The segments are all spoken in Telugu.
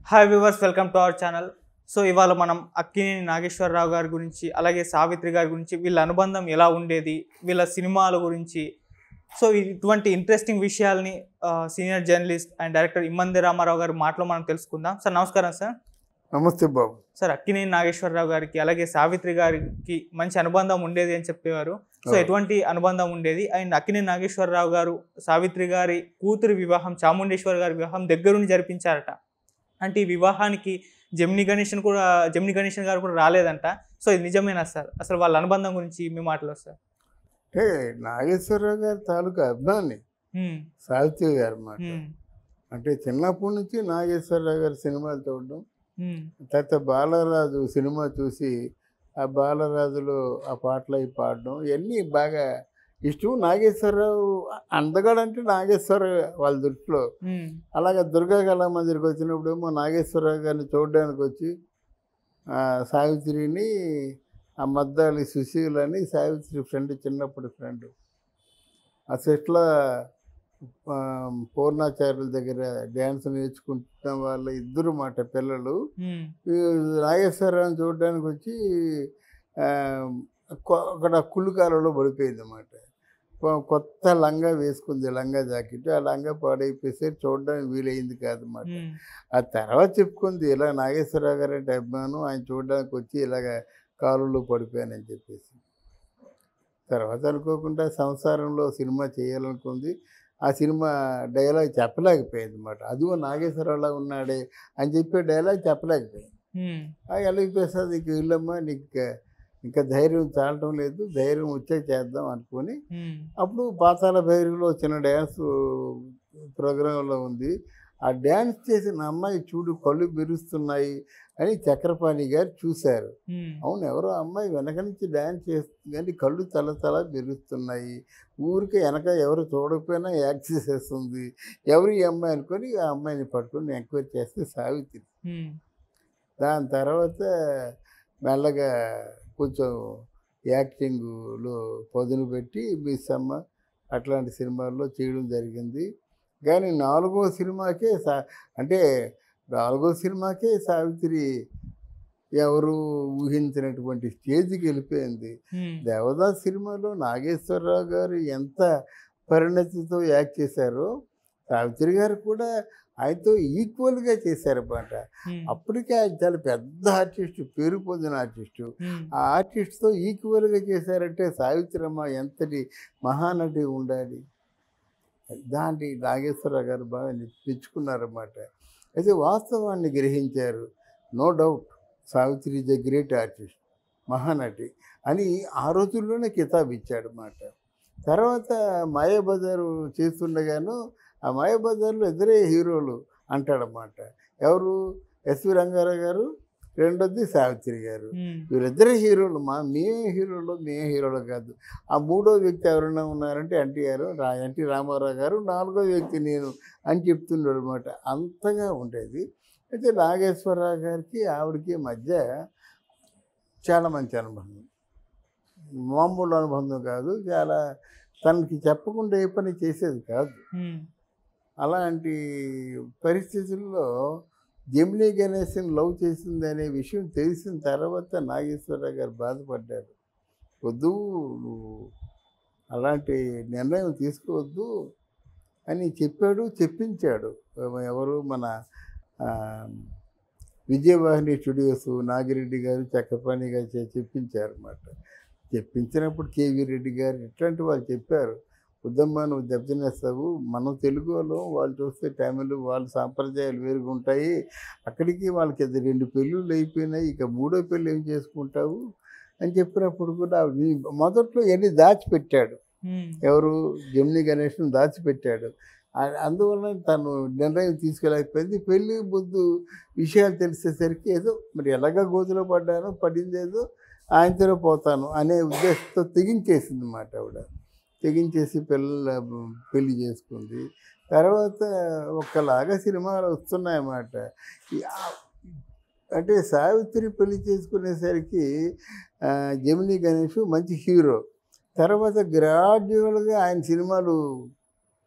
Hi viewers welcome to our channel so ఇవాళ మనం అక్కినేని నాగేశ్వరరావు గారి గురించి అలాగే సావిత్రి గారి గురించి వీళ్ళ అనుబంధం ఎలా ఉండేది వీళ్ళ సినిమాల గురించి సో ఇటువంటి ఇంట్రెస్టింగ్ విషయాల్ని senior journalist and director Immandi Ramarao గారి మాటలో మనం తెలుసుకుందాం సార్ నమస్కారం సార్ నమస్తే బాబు సార్ అక్కినేని నాగేశ్వరరావు గారికి అలాగే సావిత్రి గారికి మంచి అనుబంధం ఉండేది అని చెప్పేవారు సో అవును. ఎటువంటి అనుబంధం ఉండేది అండ్ అక్కినేని నాగేశ్వరరావు గారు సావిత్రి గారి కూతురి వివాహం చాముండేశ్వర్ గారి వివాహం దగ్గరుండి జరిపించారట అంటే ఈ వివాహానికి జమిని గణేషన్ కూడా జమిని గణేషన్ గారు కూడా రాలేదంట సో ఇది నిజమేనా సార్ అసలు వాళ్ళ అనుబంధం గురించి మీ మాటలో సార్ అంటే నాగేశ్వరరావు గారి తాలూకా అభిమాని హ్మ్, సావిత్రి గారు మాట హ్మ్, అంటే చిన్నప్పటి నుంచి నాగేశ్వరరావు గారి సినిమాలు చూడడం హ్మ్, తర్వాత బాలరాజు సినిమా చూసి ఆ బాలరాజులో ఆ పాటలు అవి పాడడం ఇవన్నీ బాగా ఇష్టం నాగేశ్వరరావు అందగాడంటే నాగేశ్వరరావు వాళ్ళ దృష్టిలో హ్మ్, అలాగే దుర్గా కళా మందిరికి వచ్చినప్పుడేమో నాగేశ్వరరావు గారిని చూడడానికి వచ్చి ఆ, సావిత్రిని ఆ మద్దాలి సుశీలని సావిత్రి ఫ్రెండ్ చిన్నప్పటి ఫ్రెండ్ ఆ సెట్లో ఆ, పూర్ణాచార్యుల దగ్గర డ్యాన్స్ నేర్చుకుంటున్న వాళ్ళ ఇద్దరు మాట పిల్లలు హ్మ్, ఈ నాగేశ్వరరావుని చూడడానికి వచ్చి ఆ, కొ- అక్కడ కుళ్ళుకాలలో పడిపోయింది అన్నమాట కొత్త లంగా వేసుకుంది లంగా జాకెట్ ఆ లంగా పాడైపోతే చూడడానికి వీలైంది కాదన్నమాట హ్మ్, ఆ తర్వాత చెప్పుకుంది ఇలా నాగేశ్వరరావు గారు అంటే అభిమానం ఆయన చూడడానికి వచ్చి ఇలాగ కాలులో పడిపోయానని చెప్పేసి తర్వాత అనుకోకుండా సంసారంలో సినిమా చేయాలనుకుంది ఆ సినిమా డైలాగ్ చెప్పలేకపోయింది అనమాట అదిగో నాగేశ్వరరావులా ఉన్నాడే అని చెప్పే డైలాగ్ చెప్పలేకపోయింది హ్మ్, ఆ ఎలవి ప్రసాద్ నీకు ఇల్లమ్మా నీకు ఇంకా- ఇంకా ధైర్యం చాలటం లేదు ధైర్యం వచ్చే చేద్దాం అనుకొని హ్మ్, అప్పుడు పాతాల భైరవిలో చిన్న డ్యాన్స్ ప్రోగ్రాంలో ఉంది ఆ డ్యాన్స్ చేసిన అమ్మాయి చూడు కళ్ళు మెరుస్తున్నాయి అని చక్రపాణి గారు చూశారు హ్మ్, అవును ఎవరో అమ్మాయి వెనక నుంచి డ్యాన్స్ చేస్తుంది కానీ కళ్ళు తల తల మెరుస్తున్నాయి ఊరికే వెనక ఎవరు చూడకపోయినా యాక్ట్ చేసేస్తుంది ఎవరు ఈ అమ్మాయి అనుకొని ఆ అమ్మాయిని పట్టుకొని ఎంక్వైరీ చేస్తే సావిత్రి హ్మ్, దాని తర్వాత మెల్లగా కొంచెం యాక్టింగ్లో పదును పెట్టి మిస్ అమ్మ అట్లాంటి సినిమాల్లో చేయడం జరిగింది కానీ నాలుగో సినిమాకే సా అంటే నాలుగో సినిమాకే సావిత్రి ఎవరు ఊహించినటువంటి స్టేజ్కి వెళ్ళిపోయింది హ్మ్, దేవదాస్ సినిమాలో నాగేశ్వరరావు గారు ఎంత పరిణతితో యాక్ట్ చేశారో సావిత్రి గారు కూడా ఆయనతో ఈక్వల్గా చేశారన్నమాట హ్మ్, అప్పటికే ఆయన చాలా పెద్ద ఆర్టిస్టు పేరు పొందిన ఆర్టిస్టు హ్మ్, ఆ ఆర్టిస్ట్తో ఈక్వల్గా చేశారంటే సావిత్రమ్మ ఎంతటి మహానటి ఉండాలి దాన్ని నాగేశ్వరరావు గారు బాగా మెచ్చుకున్నారన్నమాట అయితే వాస్తవాన్ని గ్రహించారు no doubt Savitri is a great artist మహానటి అని ఆ రోజుల్లోనే కితాబ్ ఇచ్చాడు అన్నమాట తర్వాత మాయాబజారు చేస్తుండగాను ఆ మాయాబజార్లో ఇద్దరే హీరోలు అంటాడన్నమాట ఎవరు ఎస్వి రంగారావు గారు రెండోది సావిత్రి గారు హ్మ్, వీరిద్దరే హీరోలు మా మేమే హీరోలు మేమే హీరోలు కాదు ఆ మూడో వ్యక్తి ఎవరైనా ఉన్నారంటే ఎన్టీఆర్ రా ఎన్టీ రామారావు గారు నాలుగో వ్యక్తి నేను అని చెప్తున్నాడు అనమాట అంతగా ఉండేది అయితే నాగేశ్వరరావు గారికి ఆవిడకి మధ్య చాలా మంచి అనుబంధం మామూలు అనుబంధం కాదు చాలా తనకి చెప్పకుండా ఏ పని చేసేది కాదు హ్మ్, అలాంటి పరిస్థితుల్లో జమినీ గణేశన్ లవ్ చేసింది అనే విషయం తెలిసిన తర్వాత నాగేశ్వరరావు గారు బాధపడ్డారు వద్దు నువ్వు అలాంటి నిర్ణయం తీసుకోవద్దు అని చెప్పాడు చెప్పించాడు ఎవరు మన ఆ, విజయవాహిని స్టూడియోస్ నాగిరెడ్డి గారు చక్రపాణి గారు చే- చెప్పించారు అన్నమాట చెప్పించినప్పుడు కేవీ రెడ్డి గారు ఇట్లాంటి వాళ్ళు చెప్పారు వద్దమ్మా నువ్వు దెబ్బతినేస్తావు మనం తెలుగు వాళ్ళం వాళ్ళు చూస్తే తమిళ్ వాళ్ళ సాంప్రదాయాలు వేరుగా ఉంటాయి అక్కడికి వాళ్ళకి అది రెండు పెళ్ళిళ్ళు అయిపోయినాయి ఇక మూడో పెళ్ళి ఏం చేసుకుంటావు అని చెప్పినప్పుడు కూడా ఈ మొదట్లో ఎన్ని దాచిపెట్టాడు హ్మ్, ఎవరు జమిని గణేష్ను దాచిపెట్టాడు ఆ- అందువల్ల తను నిర్ణయం తీసుకోలేకపోయింది పెళ్ళి బుద్ధు విషయాలు తెలిసేసరికి ఏదో మరి ఎలాగ గోతులో పడ్డానో పడిందేదో ఆయనతో పోతాను అనే ఉద్దేశంతో తెగించేసింది అన్నమాట ఆవిడ తెగించేసి పిల్లల పెళ్లి చేసుకుంది తర్వాత ఒకలాగా సినిమాలు వస్తున్నాయన్నమాట ఈ ఆ- అంటే సావిత్రి పెళ్లి చేసుకునేసరికి ఆ, జమినీ గణేష్ మంచి హీరో తర్వాత గ్రాడ్యువల్గా ఆయన సినిమాలు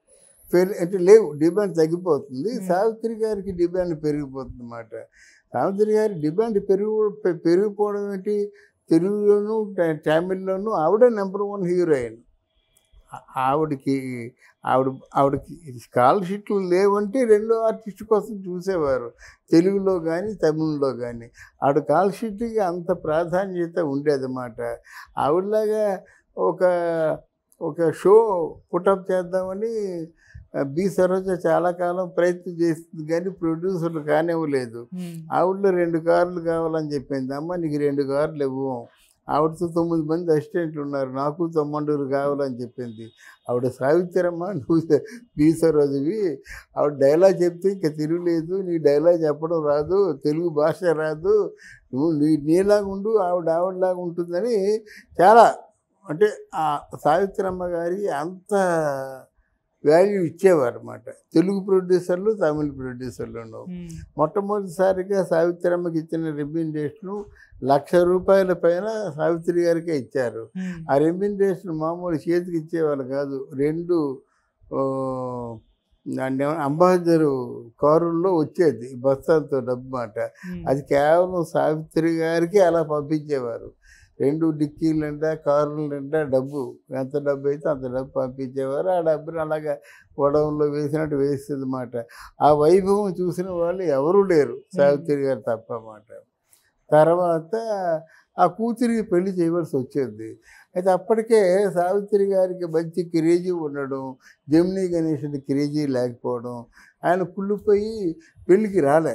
పెరి అంటే లేవు డిమాండ్ తగ్గిపోతుంది Hmm. సావిత్రి గారికి డిమాండ్ పెరిగిపోతుంది అన్నమాట సావిత్రి గారి డిమాండ్ పెరుగు పె- పెరిగిపోవడం ఏంటి తెలుగులోను ట- తమిళ్లోను ఆవిడ నెంబర్ వన్ హీరోయిన్ ఆ- ఆవిడకి ఆవిడ ఆవిడకి స్కాలర్షిప్లు లేవంటే రెండో ఆర్టిస్ట్ కోసం చూసేవారు తెలుగులో కానీ తమిళ్లో కానీ ఆవిడ స్కాలర్షిప్కి అంత ప్రాధాన్యత ఉండేదన్నమాట ఆవిడలాగా ఒక ఒక షో పుటప్ చేద్దామని ఆ, బి సరోజ చాలా కాలం ప్రయత్నం చేసింది కానీ ప్రొడ్యూసర్లు కానివ్వలేదు ఉమ్, ఆవిడలో రెండు కార్లు కావాలని చెప్పింది అమ్మ నీకు రెండు కార్లు ఇవ్వు ఆవిడతో తొమ్మిది మంది అసిస్టెంట్లు ఉన్నారు నాకు తొమ్మండుగురు కావాలని చెప్పింది ఆవిడ సావిత్రమ్మ నువ్వు బి సరోజువి ఆవిడ డైలాగ్ చెప్తే ఇంకా తిరుగులేదు నీ డైలాగ్ చెప్పడం రాదు తెలుగు భాష రాదు నువ్వు నీ నీలాగా ఉండు ఆవిడ ఆవిడలాగా ఉంటుందని చాలా అంటే ఆ సావిత్రమ్మ గారి అంత వాల్యూ ఇచ్చేవారు అనమాట తెలుగు ప్రొడ్యూసర్లు తమిళ ప్రొడ్యూసర్లు ఉమ్, మొట్టమొదటిసారిగా సావిత్రమ్మకి ఇచ్చిన రెమ్యూనరేషను లక్ష రూపాయల పైన సావిత్రి గారికే ఇచ్చారు ఉమ్, ఆ రెమ్యూనరేషన్ మామూలు చేతికి ఇచ్చేవాళ్ళు కాదు రెండు ఆ, దాన్ని ఏమ- అంబాసిడరు కారుల్లో వచ్చేది బస్తాలతో డబ్బు మాట ఉమ్, అది కేవలం సావిత్రి గారికి అలా పంపించేవారు రెండు డిక్కీల నిండా కారుల నిండా డబ్బు ఎంత డబ్బు అయితే అంత డబ్బు పంపించేవారు ఆ డబ్బుని అలాగా గొడవల్లో వేసినట్టు వేస్తుంది మాట ఆ వైభవం చూసిన వాళ్ళు ఎవరూ లేరు సావిత్రి గారు తప్ప మాట తర్వాత ఆ కూతురికి పెళ్లి చేయవలసి వచ్చేది అయితే అప్పటికే సావిత్రి గారికి మంచి క్రేజీ ఉండడం జమినీ గణేషుడి క్రేజీ లేకపోవడం ఆయన కుళ్ళిపోయి పెళ్ళికి రాలే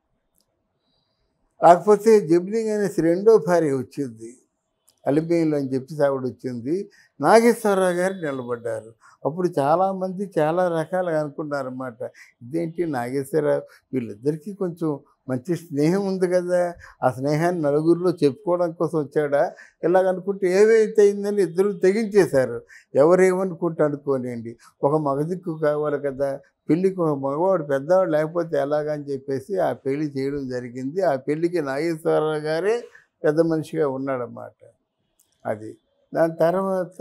కాకపోతే జమినీ గణేష్ రెండో భార్య వచ్చింది అలిబేయులు అని చెప్పి ఆవిడ వచ్చింది నాగేశ్వరరావు గారు నిలబడ్డారు అప్పుడు చాలామంది చాలా రకాలుగా అనుకున్నారన్నమాట ఇదేంటి నాగేశ్వరరావు వీళ్ళిద్దరికీ కొంచెం మంచి స్నేహం ఉంది కదా ఆ స్నేహాన్ని నలుగురిలో చెప్పుకోవడం కోసం వచ్చాడా ఇలాగ అనుకుంటే ఏవైతే అయిందని ఇద్దరు తెగించేశారు ఎవరేమనుకుంటే అనుకోనియండి ఒక మగదిక్కు కావాలి కదా పెళ్ళికి ఒక మగవాడు పెద్దవాడు లేకపోతే ఎలాగని చెప్పేసి ఆ పెళ్లి చేయడం జరిగింది ఆ పెళ్ళికి నాగేశ్వరరావు గారే పెద్ద మనిషిగా ఉన్నాడన్నమాట అది దాని తర్వాత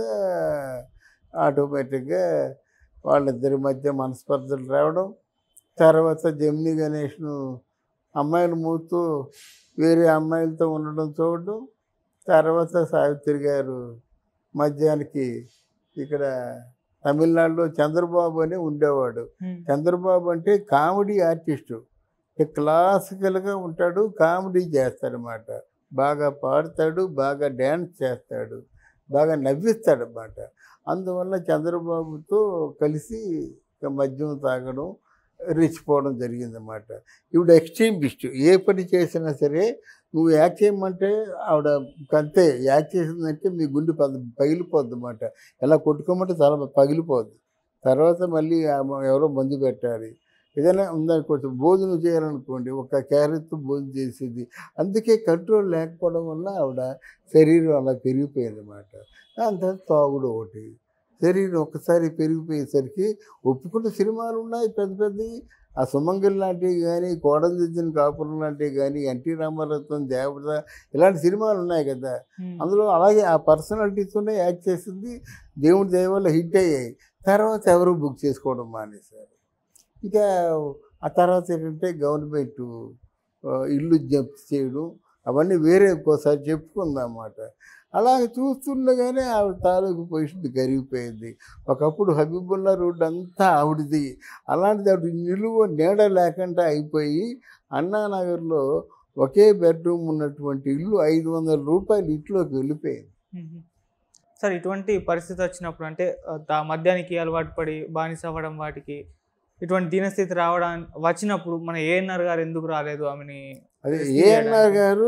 ఆటోమేటిక్గా వాళ్ళిద్దరి మధ్య మనస్పర్ధలు రావడం తర్వాత జమిని గణేష్ను అమ్మాయిలు మూతూ వేరే అమ్మాయిలతో ఉండడం చూడడం తర్వాత సావిత్రి గారు మధ్యానికి ఇక్కడ తమిళనాడులో చంద్రబాబు అని ఉండేవాడు ఉమ్, చంద్రబాబు అంటే కామెడీ ఆర్టిస్టు క్లాసికల్గా ఉంటాడు కామెడీ చేస్తాడనమాట బాగా పాడతాడు బాగా డ్యాన్స్ చేస్తాడు బాగా నవ్విస్తాడు అన్నమాట అందువల్ల చంద్రబాబుతో కలిసి ఇక మద్యం తాగడం రెచ్చిపోవడం జరిగిందన్నమాట ఇప్పుడు ఎక్స్ట్రీమిస్ట్ ఏ పని చేసినా సరే నువ్వు యాక్ట్ చేయమంటే ఆవిడ అంతే యాక్ట్ చేసిందంటే మీ గుండె పద పగిలిపోద్ది అన్నమాట ఎలా కొట్టుకోమంటే చాలా పగిలిపోద్ది తర్వాత మళ్ళీ ఆమె ఎవరో మందు పెట్టాలి ఏదైనా ఉందని కొంచెం భోజనం చేయాలనుకోండి ఒక క్యారెట్తో భోజనం చేసేది అందుకే కంట్రోల్ లేకపోవడం వల్ల ఆవిడ శరీరం అలా పెరిగిపోయింది అన్నమాట దాని తర్వాత తాగుడు ఒకటి శరీరం ఒకసారి పెరిగిపోయేసరికి ఒప్పుకున్న సినిమాలు ఉన్నాయి పెద్ద పెద్దవి ఆ సుమంగల్ లాంటివి కానీ కోడలు దిద్దిన కాపురం లాంటివి కానీ ఎన్టీ రామారావుతో దేవత ఇలాంటి సినిమాలు ఉన్నాయి కదా ఉమ్, అందులో అలాగే ఆ పర్సనాలిటీతోనే యాక్ట్ చేసింది దేవుడి దయ వల్ల హిట్ అయ్యాయి తర్వాత ఎవరు బుక్ చేసుకోవడం మానేశారు ఇంకా ఆ తర్వాత ఏంటంటే గవర్నమెంట్ ఇల్లు జప్తు చేయడం అవన్నీ వేరే ఇంకోసారి చెప్పుకుందాం అన్నమాట అలాగే చూస్తుండగానే ఆవిడ తాలూకు పొజిషన్ కరిగిపోయింది ఒకప్పుడు హబీబుల్లా రోడ్డు అంతా ఆవిడది అలాంటిది ఆవిడ నిలువ నీడ లేకుండా అయిపోయి అన్నానగర్లో ఒకే బెడ్రూమ్ ఉన్నటువంటి ఇల్లు ఐదు వందల రూపాయలు ఇంట్లోకి వెళ్ళిపోయింది ఉమ్. సార్ ఇటువంటి పరిస్థితి వచ్చినప్పుడు అంటే ఆ, తా- మద్యానికి అలవాటు పడి బానిస అవ్వడం వాటికి ఇటువంటి దీనస్థితి రావడం వచ్చినప్పుడు మన ఏఎన్ఆర్ గారు ఎందుకు రాలేదు ఆమెని అదే Rescue ఏఎన్ఆర్ చేయడానికి. గారు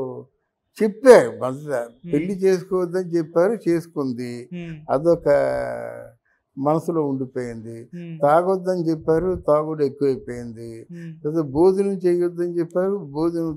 చెప్పారు మొదట పెళ్లి చేసుకోవద్దని చెప్పారు చేసుకుంది ఉమ్, అదొక మనసులో ఉండిపోయింది ఉమ్, తాగొద్దని చెప్పారు తాగుడు ఎక్కువైపోయింది ఉమ్, తర్వాత భోజనం చేయొద్దని చెప్పారు భోజనం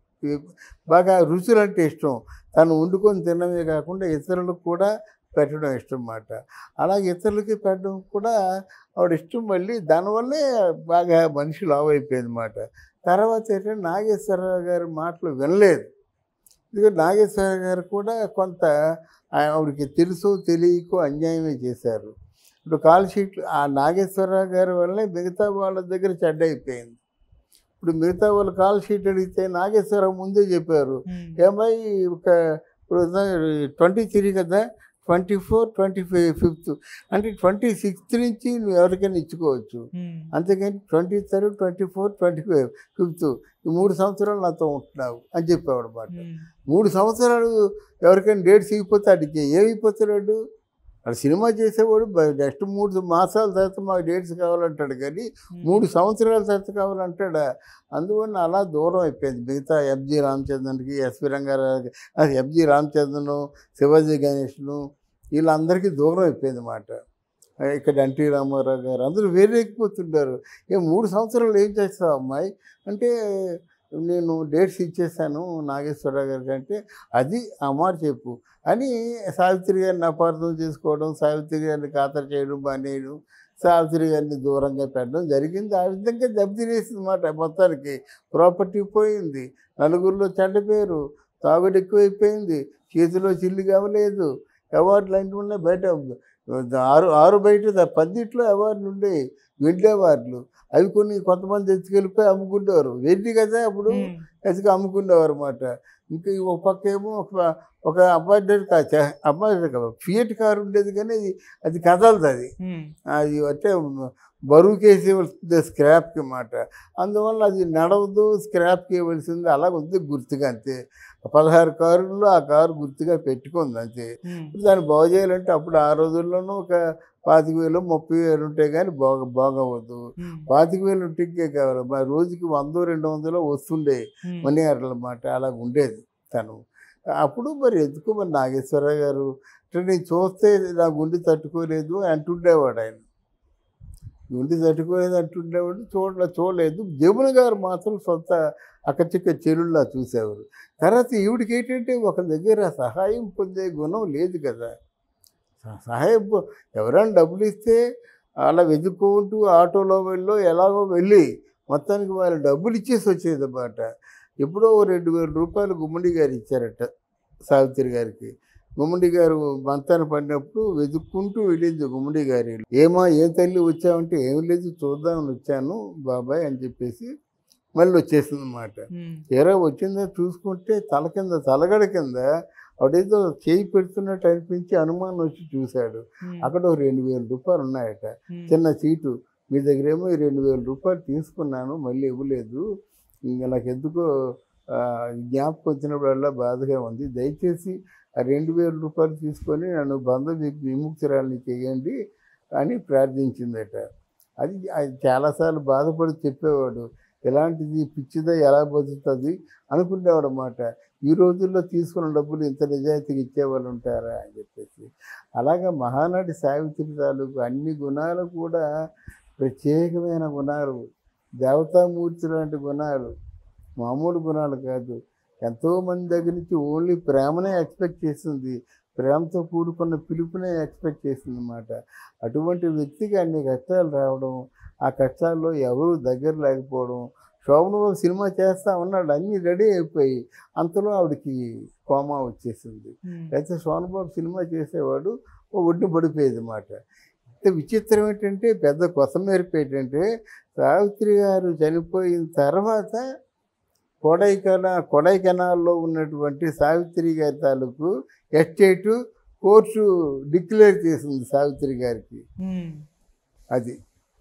బాగా రుచులు అంటే ఇష్టం తను వండుకొని తినడమే కాకుండా ఇతరులకు కూడా పెట్టడం ఇష్టం అన్నమాట అలాగే ఇతరులకి పెట్టడం కూడా ఆవిడ ఇష్టం మళ్ళీ దానివల్లే బాగా మనిషి లావ్ అయిపోయింది అన్నమాట తర్వాత ఏంటంటే నాగేశ్వరరావు గారి మాటలు వినలేదు ఇదిగో నాగేశ్వరరావు గారు కూడా కొంత ఆవిడకి తెలుసో తెలియకో అన్యాయమే చేశారు ఇప్పుడు కాల్ షీట్లు ఆ నాగేశ్వరరావు గారి వల్లే మిగతా వాళ్ళ దగ్గర చెడ్డ అయిపోయింది ఇప్పుడు మిగతా వాళ్ళు కాల్ షీట్ అడిగితే నాగేశ్వరరావు ముందే చెప్పారు ఉమ్, ఏమై ఒక ఇప్పుడు ట్వంటీ త్రీ కదా twenty four twenty five fifth అంటే ట్వంటీ సిక్స్త్ నుంచి నువ్వు ఎవరికైనా ఇచ్చుకోవచ్చు ఉమ్, అంతేకాని twenty third twenty four twenty five fifth ఈ మూడు సంవత్సరాలు నాతో ఉంటున్నావు అని చెప్పేవాడు అన్నమాట ఉమ్, మూడు సంవత్సరాలు ఎవరికైనా డేట్స్ ఇగిపోతే అడిగి ఏమైపోతున్నాడు వాడు సినిమా చేసేవాడు నెక్స్ట్ మూడు మాసాల తర్వాత మాకు డేట్స్ కావాలంటాడు కానీ ఉమ్, మూడు సంవత్సరాల తర్వాత కావాలంటాడా అందువల్ల అలా దూరం అయిపోయింది మిగతా ఎఫ్జి రామచంద్రన్కి ఎస్వి రంగారావు అది ఎఫ్జి రామచంద్రను శివాజీ గణేష్ను వీళ్ళందరికీ దూరం అయిపోయింది మాట ఇక్కడ ఎన్టీ రామారావు గారు అందరూ వేరేకపోతుంటారు ఏ మూడు సంవత్సరాలు ఏం చేస్తావు అమ్మాయి అంటే నేను డేట్స్ ఇచ్చేసాను నాగేశ్వరరావు గారికి అంటే అది ఆ మాట చెప్పు అని సావిత్రి గారిని అపార్థం చేసుకోవడం సావిత్రి గారిని ఖాతరు చేయడం బానేయడం సావిత్రి గారిని దూరంగా పెట్టడం జరిగింది ఆ విధంగా దెబ్బతినేసింది మాట మొత్తానికి ప్రాపర్టీ పోయింది నలుగురిలో చెడ్డ పేరు తాగుడు ఎక్కువైపోయింది చేతిలో చిల్లు కావలేదు అవార్డులు అన్నీ ఉన్నాయి బయట ఆరు ఆరు బయట పద్దిట్లో అవార్డులు ఉండేవి వెండి అవార్డులు అవి కొన్ని కొంతమంది ఎత్తుకెళ్ళిపోయి అమ్ముకుంటేవారు వెండి కదా అప్పుడు ఉమ్, ఎత్తుకు అమ్ముకునేవారు అనమాట ఇంకా ఈ ఒక పక్క ఏమో ఒక ఒక అపార్ట్మెంట్ కా అపార్ట్మెంట్ ఫియట్ కారు ఉండేది కానీ అది అది కదలదు అది ఉమ్, అది అంటే బరువుకేసి ఇవ్వాల్సింది స్క్రాప్కి మాట అందువల్ల అది నడవదు స్క్రాప్కి ఇవ్వాల్సింది అలా ఉంది గుర్తుగా అంతే పదహారు కారుల్లో ఆ కారు గుర్తుగా పెట్టుకుంది అంతే ఉమ్, దాన్ని బాగు చేయాలంటే అప్పుడు ఆ రోజుల్లోనూ ఒక పాతిక వేలు ముప్పై వేలు ఉంటే కానీ బాగా బాగవద్దు ఉమ్, పాతిక వేలు ఉంటే కావాలి మా రోజుకి వందో రెండు వందలు వస్తుండే ఉమ్, మణిగారుల అన్నమాట అలా ఉండేది తను అప్పుడు మరి ఎందుకు మరి నాగేశ్వరరావు గారు అంటే నేను చూస్తే నా గుండె తట్టుకోలేదు అంటుండేవాడు ఆయన గుండె తట్టుకోలేదు అంటుండేవాడు చూడ చూడలేదు జమున గారు మాత్రం సొంత అక్కచిక్క చెరువులా చూసేవారు తర్వాత ఈవిడికి ఏంటంటే ఒక దగ్గర సహాయం పొందే గుణం లేదు కదా స- సహాయం పొ- ఎవరైనా డబ్బులు ఇస్తే అలా వెతుక్కుంటూ ఆటోలో వెళ్ళో ఎలాగో వెళ్ళి మొత్తానికి వాళ్ళు డబ్బులు ఇచ్చేసి వచ్చేది అన్నమాట ఎప్పుడో ఓ రెండు వేల రూపాయలు గుమ్మడి గారు ఇచ్చారట సావిత్రి గారికి గుమ్మడి గారు మంతాన పడినప్పుడు వెతుక్కుంటూ వెళ్ళింది గుమ్మడి గారి ఇల్లు. ఏమా ఏం తల్లి వచ్చావంటే ఏం లేదు చూద్దామని వచ్చాను బాబాయ్ అని చెప్పేసి మళ్ళీ వచ్చేసింది అన్నమాట ఉమ్, తీరా వచ్చిందో చూసుకుంటే తల కింద తలగడ కింద ఆవిడేదో చేయి పెడుతున్నట్టు అనిపించి అనుమానం వచ్చి చూశాడు ఉమ్, అక్కడ ఒక రెండు వేల రూపాయలు ఉన్నాయట ఉమ్, చిన్న సీటు మీ దగ్గరేమో ఈ రెండు వేల రూపాయలు తీసుకున్నాను మళ్ళీ ఇవ్వలేదు ఇంకా నాకు ఎందుకో ఆ, జ్ఞాపకం వచ్చినప్పుడల్లా బాధగా ఉంది దయచేసి ఆ రెండు వేల రూపాయలు తీసుకొని నన్ను బంధ వి- విముక్తురాలని చేయండి అని ప్రార్థించిందట అది అది చాలాసార్లు బాధపడి చెప్పేవాడు ఎలాంటిది పిచ్చిదా ఎలా బతుకుతుంది అనుకునేవాడు అన్నమాట ఈ రోజుల్లో తీసుకున్న డబ్బులు ఇంత నిజాయితీగా ఇచ్చేవాళ్ళు ఉంటారా అని చెప్పేసి అలాగా మహానటి సావిత్రి తాలూకు అన్ని గుణాలు కూడా ప్రత్యేకమైన గుణాలు దేవతామూర్తి లాంటి గుణాలు మామూలు గుణాలు కాదు ఎంతోమంది దగ్గర నుంచి ఓన్లీ ప్రేమనే ఎక్స్పెక్ట్ చేస్తుంది ప్రేమతో కూడుకున్న పిలుపునే ఎక్స్పెక్ట్ చేస్తుంది అన్నమాట అటువంటి వ్యక్తికి అన్ని కష్టాలు రావడం ఆ కష్టాల్లో ఎవరు దగ్గర లేకపోవడం శోభనబాబు సినిమా చేస్తా ఉన్నాడు అన్నీ రెడీ అయిపోయి అంతలో ఆవిడకి కోమా వచ్చేసింది ఉమ్, అయితే సోనబాబు సినిమా చేసేవాడు ఓ ఒడ్డు పడిపోయేది అన్నమాట ఇంత విచిత్రం ఏంటంటే పెద్ద కొసమేరపు ఏంటంటే సావిత్రి గారు చనిపోయిన తర్వాత కొడైకెన కొడైకెనాల్లో ఉన్నటువంటి సావిత్రి గారి తాలూకు ఎస్టేటు కోర్టు డిక్లేర్ చేసింది సావిత్రి గారికి ఉమ్, అది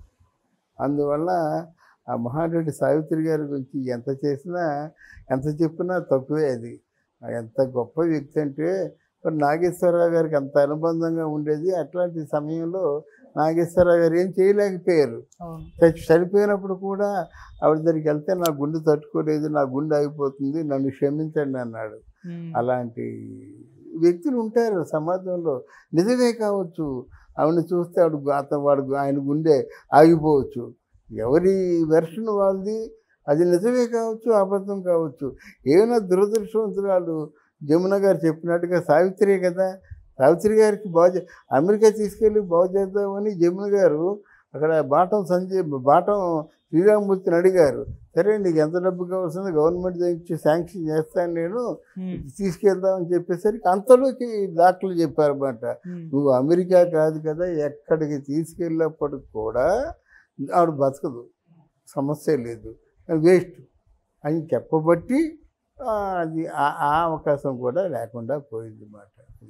అందువల్ల ఆ మహానటి సావిత్రి గారి గురించి ఎంత చేసినా ఎంత చెప్పినా తక్కువే అది ఎంత గొప్ప వ్యక్తి అంటే మరి నాగేశ్వరరావు గారికి అంత అనుబంధంగా ఉండేది అట్లాంటి సమయంలో నాగేశ్వరరావు గారు ఏం చేయలేకపోయారు అవును చచ్చి చనిపోయినప్పుడు కూడా ఆవిడ దగ్గరికి వెళ్తే నా గుండె తట్టుకోలేదు నా గుండె ఆగిపోతుంది నన్ను క్షమించండి అన్నాడు ఉమ్, అలాంటి వ్యక్తులు ఉంటారు సమాజంలో నిజమే కావచ్చు ఆవిడని చూస్తే ఆవిడ అతను వాడు ఆయన గుండె ఆగిపోవచ్చు ఎవరి వెర్షన్ వాళ్ళది అది నిజమే కావచ్చు అబద్ధం కావచ్చు ఏమైనా దురదృష్టవంతురాలు జమున గారు చెప్పినట్టుగా సావిత్రి కదా సావిత్రి గారికి బాగు చే- అమెరికా తీసుకెళ్ళి బాగు చేద్దామని జమున గారు అక్కడ బాటం సంజయ్ బాటం శ్రీరామమూర్తిని అడిగారు సరే నీకు ఎంత డబ్బు కావాల్సిందో గవర్నమెంట్ ఇచ్చి శాంక్షన్ చేస్తాను నేను ఉమ్, తీసుకెళ్దామని చెప్పేసరికి అంతలోకి డాక్టర్లు చెప్పారన్నమాట ఉమ్, నువ్వు అమెరికా కాదు కదా ఎక్కడికి తీసుకెళ్ళినప్పటికి కూడా ఆవిడ బతకదు సమస్య లేదు వేస్ట్ అని చెప్పబట్టి ఆ, అది ఆ ఆ అవకాశం కూడా లేకుండా పోయింది అన్నమాట